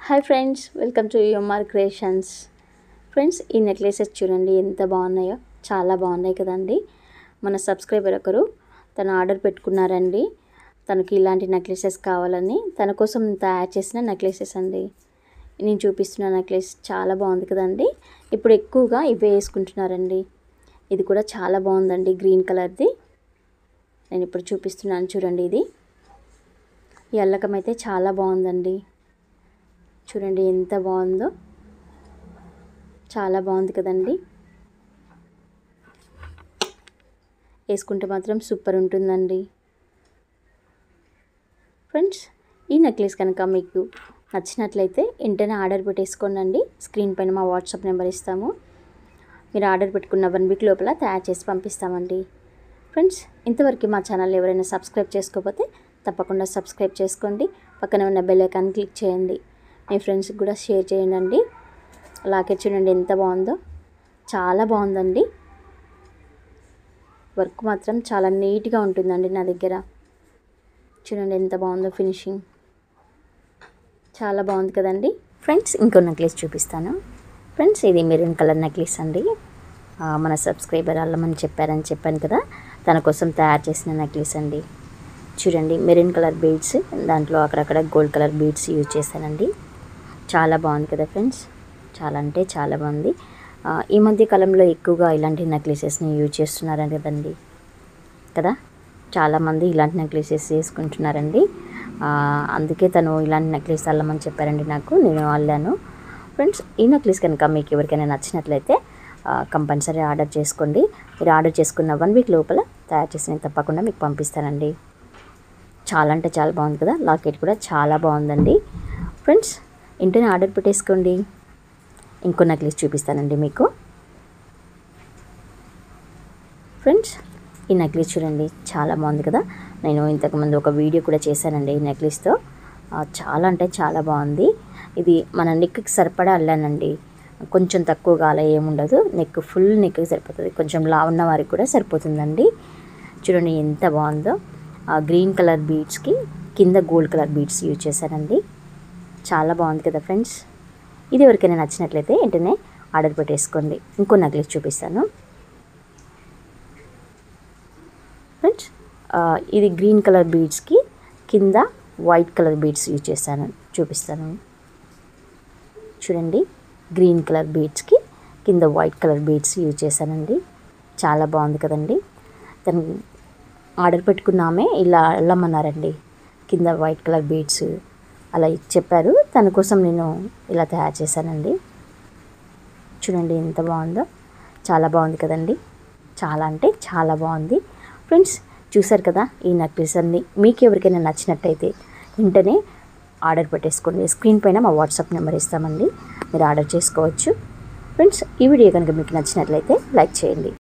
hi friends welcome to UMR creations friends ఈ necklaces చూడండి ఎంత బాగున్నాయో చాలా బాగున్నాయి కదండి మన సబ్స్క్రైబర్ ఒకరు తను ఆర్డర్ పెట్టుకున్నారండి తనకి ఇలాంటి నెక్లెసెస్ కావాలని తన కోసం తయారు చేసిన నెక్లెసెస్ అండి నేను చూపిస్తున్న నెక్లెస్ చాలా బాగుంది కదండి ఇప్పుడు ఎక్కువగా ఇవే వేసుకుంటున్నారండి ఇది కూడా చాలా బాగుందండి గ్రీన్ కలర్ది నేను ఇప్పుడు చూపిస్తున్నాను చూడండి ఇది ఈ అల్లకం అయితే చాలా బాగుందండి చూడండి ఎంత బాగుందో చాలా బాగుంది కదండి వేసుకుంటే మాత్రం సూపర్ ఉంటుందండి ఫ్రెండ్స్ ఈ నెక్లెస్ కనుక మీకు నచ్చినట్లయితే వెంటనే ఆర్డర్ పెట్టేసుకోండి స్క్రీన్ పైన మా వాట్సాప్ నెంబర్ ఇస్తాము మీరు ఆర్డర్ పెట్టుకున్న వన్ వీక్ లోపల తయారు చేసి పంపిస్తామండి ఫ్రెండ్స్ ఇంతవరకు మా ఛానల్ ఎవరైనా సబ్స్క్రైబ్ చేసుకోకపోతే తప్పకుండా సబ్స్క్రైబ్ చేసుకోండి పక్కన ఉన్న బెల్ ఐకాన్ క్లిక్ చేయండి మీ ఫ్రెండ్స్కి కూడా షేర్ చేయండి లాకెట్ చూడండి ఎంత బాగుందో చాలా బాగుందండి వర్క్ మాత్రం చాలా నీట్గా ఉంటుందండి నా దగ్గర చూడండి ఎంత బాగుందో ఫినిషింగ్ చాలా బాగుంది కదండి ఫ్రెండ్స్ ఇంకో నెక్లెస్ చూపిస్తాను ఫ్రెండ్స్ ఇది మెరూన్ కలర్ నెక్లెస్ అండి ఆ, మన సబ్స్క్రైబర్ అల్లమని చెప్పారని చెప్పాను కదా తన కోసం తయారు చేసిన నెక్లెస్ అండి చూడండి మెరూన్ కలర్ బీడ్స్ దాంట్లో అక్కడక్కడ గోల్డ్ కలర్ బీడ్స్ యూజ్ చేశానండి చాలా బాగుంది కదా ఫ్రెండ్స్ చాలా అంటే చాలా బాగుంది ఆ, ఈ మధ్య కాలంలో ఎక్కువగా ఇలాంటి నెక్లెసెస్ని యూజ్ చేస్తున్నారు కదండి కదా చాలామంది ఇలాంటి నెక్లెసెస్ వేసుకుంటున్నారండి ఆ, అందుకే తను ఇలాంటి నెక్లెస్ అల్లమని చెప్పారండి నాకు నేను అల్లాను ఫ్రెండ్స్ ఈ నెక్లెస్ కనుక మీకు ఎవరికైనా నచ్చినట్లయితే కంపల్సరీ ఆర్డర్ చేసుకోండి మీరు ఆర్డర్ చేసుకున్న వన్ వీక్ లోపల తయారు చేసి నేను తప్పకుండా మీకు పంపిస్తానండి చాలా అంటే చాలా బాగుంది కదా లాకెట్ కూడా చాలా బాగుందండి ఫ్రెండ్స్ ఇంటనే ఆర్డర్ పెట్టేసుకోండి ఇంకో నెక్లెస్ చూపిస్తానండి మీకు ఫ్రెండ్స్ ఈ నెక్లెస్ చూడండి చాలా బాగుంది కదా నేను ఇంతకుముందు ఒక వీడియో కూడా చేశానండి ఈ నెక్లెస్తో ఆ, చాలా అంటే చాలా బాగుంది ఇది మన నెక్కి సరిపడా అల్లానండి కొంచెం తక్కువగా అలా ఏముండదు నెక్ ఫుల్ నెక్కి సరిపోతుంది కొంచెం లా ఉన్న వారికి కూడా సరిపోతుందండి చూడండి ఎంత బాగుందో ఆ గ్రీన్ కలర్ బీడ్స్కి కింద గోల్డ్ కలర్ బీడ్స్ యూజ్ చేశానండి చాలా బాగుంది కదా ఫ్రెండ్స్ ఇది ఎవరికైనా నచ్చినట్లయితే వెంటనే ఆర్డర్ పెట్టేసుకోండి ఇంకో నెక్లెస్ చూపిస్తాను ఫ్రెండ్స్ ఆ, ఇది గ్రీన్ కలర్ బీడ్స్కి కింద వైట్ కలర్ బీడ్స్ యూజ్ చేస్తాను చూపిస్తాను చూడండి గ్రీన్ కలర్ బీడ్స్కి కింద వైట్ కలర్ బీడ్స్ యూజ్ చేశానండి చాలా బాగుంది కదండి తను ఆర్డర్ పెట్టుకున్నామే ఇలా వెళ్ళమన్నారండి కింద వైట్ కలర్ బీడ్స్ అలా చెప్పారు తన కోసం నేను ఇలా తయారు చేశానండి చూడండి ఎంత బాగుందో చాలా బాగుంది కదండి చాలా అంటే చాలా బాగుంది ఫ్రెండ్స్ చూసారు కదా ఈ నెక్లెస్ అన్ని మీకు ఎవరికైనా నచ్చినట్టయితే వెంటనే ఆర్డర్ పెట్టేసుకోండి స్క్రీన్ పైన మా వాట్సాప్ నెంబర్ ఇస్తామండి మీరు ఆర్డర్ చేసుకోవచ్చు ఫ్రెండ్స్ ఈ వీడియో కనుక మీకు నచ్చినట్లయితే లైక్ చేయండి